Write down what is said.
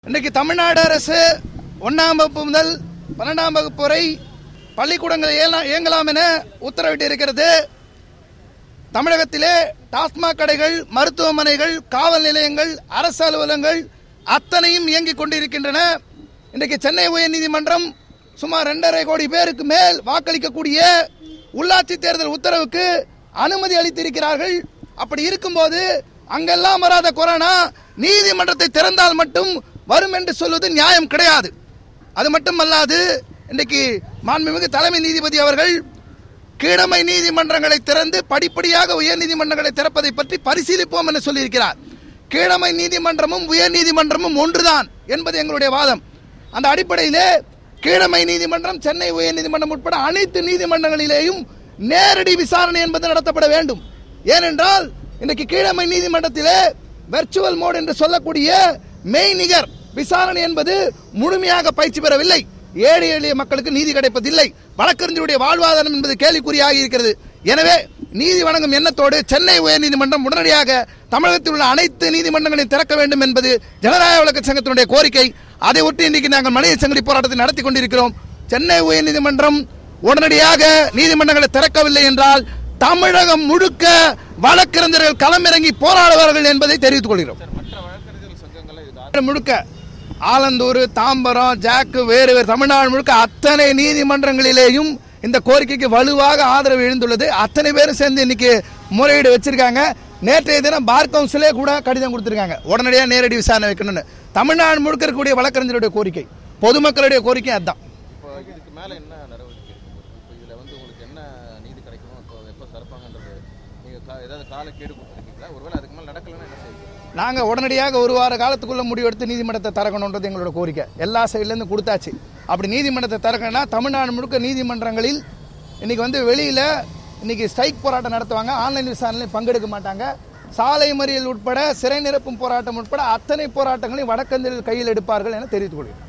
இன்றைக்கு தமிழ்நாடு அரசு ஒன்றாம் வகுப்பு முதல் பன்னெண்டாம் வகுப்பு வரை பள்ளிக்கூடங்கள் இயல- இயங்கலாம் என உத்தரவிட்டு இருக்கிறது தமிழகத்திலே டாஸ்மாக் கடைகள் மருத்துவமனைகள் காவல் நிலையங்கள் அரசு அலுவலகங்கள் அத்தனையும் இயங்கிக் கொண்டிருக்கின்றன இன்றைக்கு சென்னை உயர்நீதிமன்றம் சுமார் ரெண்டரை கோடி பேருக்கு மேல் வாக்களிக்கக்கூடிய உள்ளாட்சி தேர்தல் உத்தரவுக்கு அனுமதி அளித்திருக்கிறார்கள் அப்படி இருக்கும்போது அங்கெல்லாம் வராத கொரோனா நீதிமன்றத்தை திறந்தால் மட்டும் வரும் என்று சொல்வது நியாயம் கிடையாது அது மட்டுமல்லாது இன்றைக்கு மாண்புமிகு தலைமை நீதிபதி அவர்கள் கீழமை நீதிமன்றங்களை திறந்து படிப்படியாக உயர் நீதிமன்றங்களை திறப்பதை பற்றி பரிசீலிப்போம் என சொல்லியிருக்கிறார் கீழமை நீதிமன்றமும் உயர் நீதிமன்றமும் ஒன்றுதான் என்பது எங்களுடைய வாதம் அந்த அடிப்படையிலே கீழமை நீதிமன்றம் சென்னை உயர் நீதிமன்றம் உட்பட அனைத்து நீதிமன்றங்களிலேயும் நேரடி விசாரணை என்பது நடத்தப்பட வேண்டும் ஏனென்றால் இன்றைக்கு கீழமை நீதிமன்றத்திலே வெர்ச்சுவல் மோட் என்று சொல்லக்கூடிய மெய்நிகர் விசாரணை என்பது முழுமையாக பயிற்சி பெறவில்லை ஏழை எளிய மக்களுக்கு நீதி கிடைப்பதில்லை வழக்கறிஞருடைய வாழ்வாதாரம் என்பது கேள்விக்குறியாகி இருக்கிறது எனவே நீதி வழங்கும் எண்ணத்தோடு சென்னை உயர்நீதிமன்றம் உடனடியாக தமிழகத்தில் உள்ள அனைத்து நீதிமன்றங்களையும் திறக்க வேண்டும் என்பது ஜனநாயக வழக்கு சங்கத்தினுடைய கோரிக்கை அதை ஒட்டி இன்றைக்கு நாங்கள் மனித சங்கிலி போராட்டத்தை நடத்தி கொண்டிருக்கிறோம் சென்னை உயர்நீதிமன்றம் உடனடியாக நீதிமன்றங்களை திறக்கவில்லை என்றால் தமிழகம் முழுக்க வழக்கறிஞர்கள் களமிறங்கி போராடுவார்கள் என்பதை தெரிவித்துக் கொள்கிறோம் மற்ற வழக்கறிஞர்கள் சங்கங்கள்லாம் இதுக்கு முழுக்க ஆலந்தூர் தாம்பரம் ஜாக்கு வேறு வேறு தமிழ்நாடு முழுக்க அத்தனை நீதிமன்றங்களிலேயும் இந்த கோரிக்கைக்கு வலுவாக ஆதரவு எழுந்துள்ளது அத்தனை பேரும் சேர்ந்து இன்னைக்கு முறையீடு வச்சிருக்காங்க நேற்றைய தினம் பார் கவுன்சிலே கூட கடிதம் கொடுத்திருக்காங்க உடனடியாக நேரடி விசாரணை வைக்கணும்னு தமிழ்நாடு முழுக்க இருக்கக்கூடிய வழக்கறிஞருடைய கோரிக்கை பொதுமக்களுடைய கோரிக்கை அதுதான் இப்போ இதுக்கு மேலே என்ன நடவடிக்கை எடுக்க போறீங்க? இப்போ இதில் வந்து உங்களுக்கு என்ன நீதி கிடைக்கணும் இப்போ எப்போ சரப்பாங்கன்றது நீங்கள் கா ஏதாவது காலக்கேடு கொடுத்துருக்கீங்களா ஒருவேளை அதுக்கு மேலே நடக்கலைன்னா என்ன செய்வீங்க நாங்கள் உடனடியாக ஒரு வார காலத்துக்குள்ள முடிவெடுத்து நீதிமன்றத்தை திறக்கணுன்றது எங்களோட கோரிக்கை எல்லா சைட்லேருந்து கொடுத்தாச்சு அப்படி நீதிமன்றத்தை திறக்கணும்னா தமிழ்நாடு முழுக்க நீதிமன்றங்களில் இன்னைக்கு வந்து வெளியில் இன்னைக்கு ஸ்ட்ரைக் போராட்டம் நடத்துவாங்க ஆன்லைன் விசாரணையில் பங்கெடுக்க மாட்டாங்க சாலை மறியல் உட்பட சிறை நிரப்பும் போராட்டம் உட்பட அத்தனை போராட்டங்களையும் வடக்கந்தில் கையில் எடுப்பார்கள் என தெரிவித்துக் கொள்கிறேன்